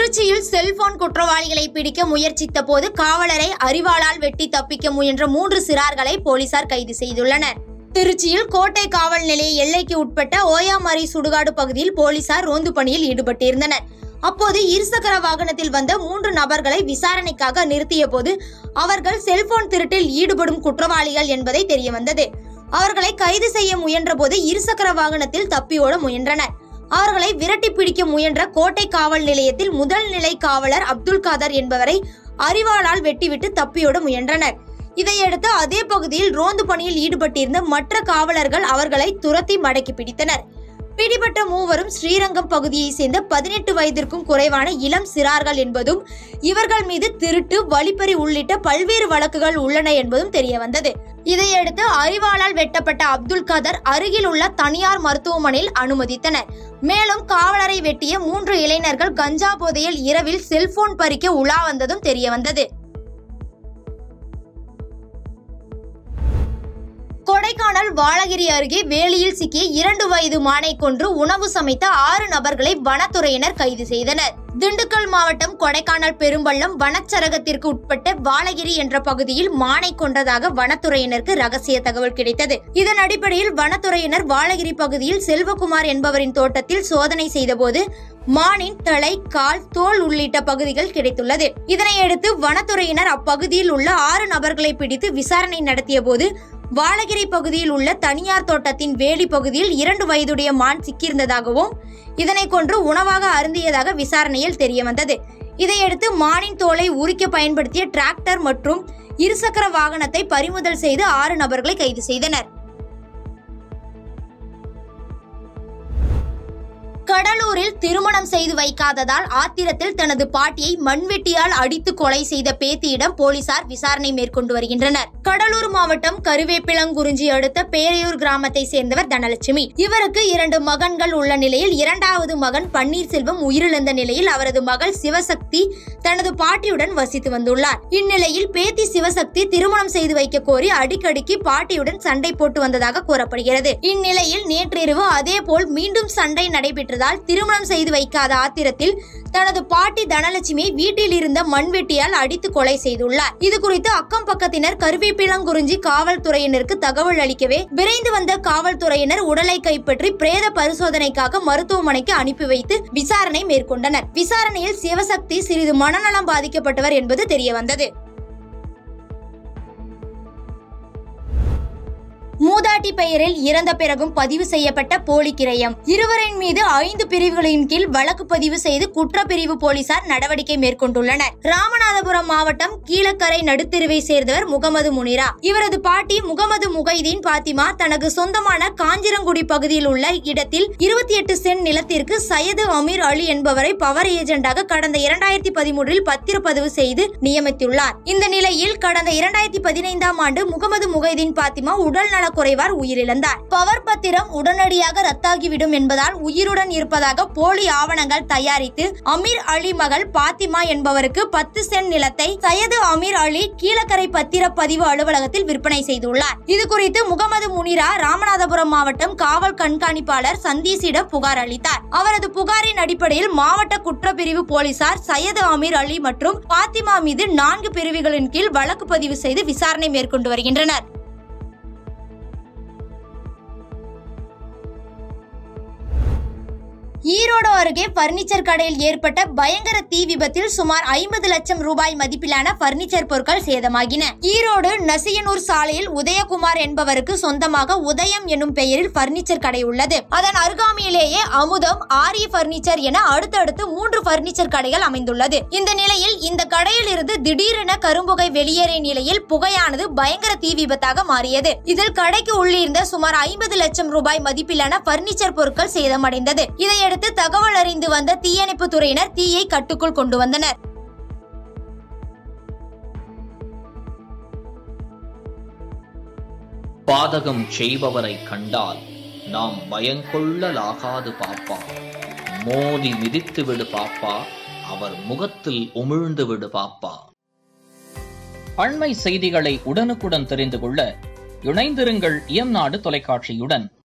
திருச்சியில் செல்போன் குற்றவாளிகளை பிடிக்க முயற்சித்த போது காவலரை அரிவாளால் வெட்டி தப்பிக்க முயன்ற மூன்று சிறார்களை போலீசார் கைது செய்துள்ளனர் திருச்சியில் கோட்டை காவல் நிலைய எல்லைக்கு உட்பட்ட ஓயாமரி சுடுகாடு பகுதியில் போலீசார் ரோந்து பணியில் ஈடுபட்டிருந்தனர் அப்போது இருசக்கர வாகனத்தில் வந்த மூன்று நபர்களை விசாரணைக்காக நிறுத்திய போது அவர்கள் செல்போன் திருட்டில் ஈடுபடும் குற்றவாளிகள் என்பதை தெரியவந்தது அவர்களை கைது செய்ய முயன்றபோது இருசக்கர வாகனத்தில் தப்பியோட முயன்றனர் அவர்களை விரட்டி பிடிக்க முயன்ற கோட்டை காவல் நிலையத்தில் முதல் நிலை காவலர் அப்துல் காதர் என்பவரை அரிவாளால் வெட்டிவிட்டு தப்பியோட முயன்றனர் இதையடுத்து அதே பகுதியில் ரோந்து பணியில் ஈடுபட்டிருந்த மற்ற காவலர்கள் அவர்களை துரத்தி மடக்கி பிடித்தனர் பிடிபட்ட மூவரும் ஸ்ரீரங்கம் பகுதியை சேர்ந்த பதினெட்டு வயதிற்கும் குறைவான இளம் சிறார்கள் என்பதும் இவர்கள் மீது திருட்டு வழிப்பறி உள்ளிட்ட பல்வேறு வழக்குகள் உள்ளன என்பதும் தெரிய வந்தது இதையடுத்து அரிவாளால் வெட்டப்பட்ட அப்துல் காதர் அருகில் உள்ள தனியார் மருத்துவமனையில் அனுமதித்தனர் மேலும் காவலரை வெட்டிய மூன்று இளைஞர்கள் கஞ்சா போதையில் இரவில் செல்போன் பறிக்க உலா வந்ததும் தெரிய வந்தது கொடைக்கானல் வாழகிரி அருகே வேலியில் சிக்கிய இரண்டு வயது மானை கொன்று உணவு சமைத்த ஆறு நபர்களை வனத்துறையினர் கைது செய்தனர் திண்டுக்கல் மாவட்டம் கொடைக்கானல் பெரும்பள்ளம் வனச்சரகத்திற்கு உட்பட்ட வாழகிரி என்ற பகுதியில் மானை கொன்றதாக வனத்துறையினருக்கு ரகசிய தகவல் கிடைத்தது இதன் அடிப்படையில் வனத்துறையினர் வாழகிரி பகுதியில் செல்வகுமார் என்பவரின் தோட்டத்தில் சோதனை செய்தபோது மானின் தலை கால் தோல் உள்ளிட்ட பகுதிகள் கிடைத்துள்ளது இதனையடுத்து வனத்துறையினர் அப்பகுதியில் உள்ள ஆறு நபர்களை பிடித்து விசாரணை நடத்திய போது வாழகிரி பகுதியில் உள்ள தனியார் தோட்டத்தின் வேலி பகுதியில் இரண்டு வயதுடைய மான் சிக்கியிருந்ததாகவும் இதனை கொன்று உணவாக அருந்தியதாக விசாரணையில் தெரிய வந்தது இதையடுத்து மானின் தோலை உரிக்க பயன்படுத்திய டிராக்டர் மற்றும் இருசக்கர வாகனத்தை பறிமுதல் செய்து ஆறு நபர்களை கைது செய்தனர் கடலூரில் திருமணம் செய்து வைக்காததால் ஆத்திரத்தில் தனது பாட்டியை மண்வெட்டியால் அடித்து கொலை செய்த பேத்தியிடம் போலீசார் விசாரணை மேற்கொண்டு வருகின்றனர் கடலூர் மாவட்டம் கருவேப்பிலங்குறிஞ்சி அடுத்த பேரையூர் கிராமத்தை சேர்ந்தவர் தனலட்சுமி இவருக்கு இரண்டு மகன்கள் உள்ள நிலையில் இரண்டாவது மகன் பன்னீர்செல்வம் உயிரிழந்த நிலையில் அவரது மகள் சிவசக்தி தனது பாட்டியுடன் வசித்து வந்துள்ளார் இந்நிலையில் பேத்தி சிவசக்தி திருமணம் செய்து வைக்க கோரி அடிக்கடிக்கு பாட்டியுடன் சண்டை போட்டு வந்ததாக கூறப்படுகிறது இந்நிலையில் நேற்றிரவு அதேபோல் மீண்டும் சண்டை நடைபெற்றதால் திருமணம் செய்து வைக்காத ஆத்திரத்தில் தனது பாட்டி தனலட்சுமியை வீட்டில் இருந்த மண்வெட்டியால் அடித்து கொலை செய்துள்ளார் இது குறித்து அக்கம் பக்கத்தினர் கருவேப்பிலங்குறிஞ்சி காவல்துறையினருக்கு தகவல் அளிக்கவே விரைந்து வந்த காவல்துறையினர் உடலை கைப்பற்றி பிரேத பரிசோதனைக்காக மருத்துவமனைக்கு அனுப்பி வைத்து விசாரணை மேற்கொண்டனர் விசாரணையில் சிவசக்தி சிறிது மனநலம் பாதிக்கப்பட்டவர் என்பது தெரியவந்தது மூதாட்டி பெயரில் இறந்த பிறகும் பதிவு செய்யப்பட்ட போலி கிரயம் இருவரின் மீது ஐந்து பிரிவுகளின் கீழ் வழக்கு பதிவு செய்து குற்றப்பிரிவு போலீசார் நடவடிக்கை மேற்கொண்டுள்ளனர் ராமநாதபுரம் மாவட்டம் கீழக்கரை நடுத்தெருவை சேர்ந்தவர் முகமது முனிரா இவரது பாட்டி முகமது முகைதீன் பாத்திமா தனக்கு சொந்தமான காஞ்சிரங்குடி பகுதியில் உள்ள இடத்தில் இருபத்தி எட்டு சென்ட் நிலத்திற்கு சையது அமீர் அலி என்பவரை பவர் ஏஜென்டாக கடந்த இரண்டாயிரத்தி பதிமூன்றில் பத்திரப்பதிவு செய்து நியமித்துள்ளார் இந்த நிலையில் கடந்த இரண்டாயிரத்தி பதினைந்தாம் ஆண்டு முகமது முகைதீன் பாத்திமா உடல் நலக்குறைவார் உயிரிழந்தார் பவர் பத்திரம் உடனடியாக ரத்தாகிவிடும் என்பதால் உயிருடன் இருப்பதாக போலி ஆவணங்கள் தயாரித்து அமீர் அலி மகள் பாத்திமா என்பவருக்கு பத்து சென்ட் நிலத்தை சையது அமீர் அலி கீழக்கரை பத்திரப்பதிவு அலுவலகத்தில் விற்பனை செய்துள்ளார் இது குறித்து முகமது முனிரா ராமநாதபுரம் மாவட்டம் காவல் கண்காணிப்பாளர் சந்தீஷிடம் புகார் அளித்தார் அவரது புகாரின் அடிப்படையில் மாவட்ட குற்றப்பிரிவு போலீசார் சையது அமீர் அலி மற்றும் பாத்திமா மீது நான்கு பிரிவுகளின் கீழ் வழக்கு பதிவு செய்து விசாரணை மேற்கொண்டு வருகின்றனர் ஈரோடு அருகே பர்னிச்சர் கடையில் ஏற்பட்ட பயங்கர தீ விபத்தில் சுமார் ஐம்பது லட்சம் ரூபாய் மதிப்பிலான பர்னிச்சர் பொருட்கள் சேதமாகின ஈரோடு நசியனூர் சாலையில் உதயகுமார் என்பவருக்கு சொந்தமாக உதயம் எனும் பெயரில் பர்னிச்சர் கடை உள்ளது அதன் அருகாமையிலேயே அமுதம் ஆரிய பர்னிச்சர் என அடுத்தடுத்து மூன்று பர்னிச்சர் கடைகள் அமைந்துள்ளது இந்த நிலையில் இந்த கடையில் இருந்து திடீரென கரும்புகை வெளியேறிய நிலையில் புகையானது பயங்கர தீ விபத்தாக மாறியது இதில் கடைக்கு உள்ளிருந்த சுமார் ஐம்பது லட்சம் ரூபாய் மதிப்பிலான பர்னிச்சர் பொருட்கள் சேதமடைந்தது இதையடுத்து தகவல் அறிந்து வந்த தீயணைப்பு துறையினர் தீயை கட்டுக்குள் கொண்டு வந்தனர் பாதகம் செய்பவரை கண்டால் நாம் பயங்கொள்ளலாகாது பாப்பா மோதி மிதித்து விடு பாப்பா அவர் முகத்தில் உமிழ்ந்து விடு பாப்பா அண்மை செய்திகளை உடனுக்குடன் தெரிந்து கொள்ள இணைந்திருங்கள் இயம்நாடு தொலைக்காட்சியுடன்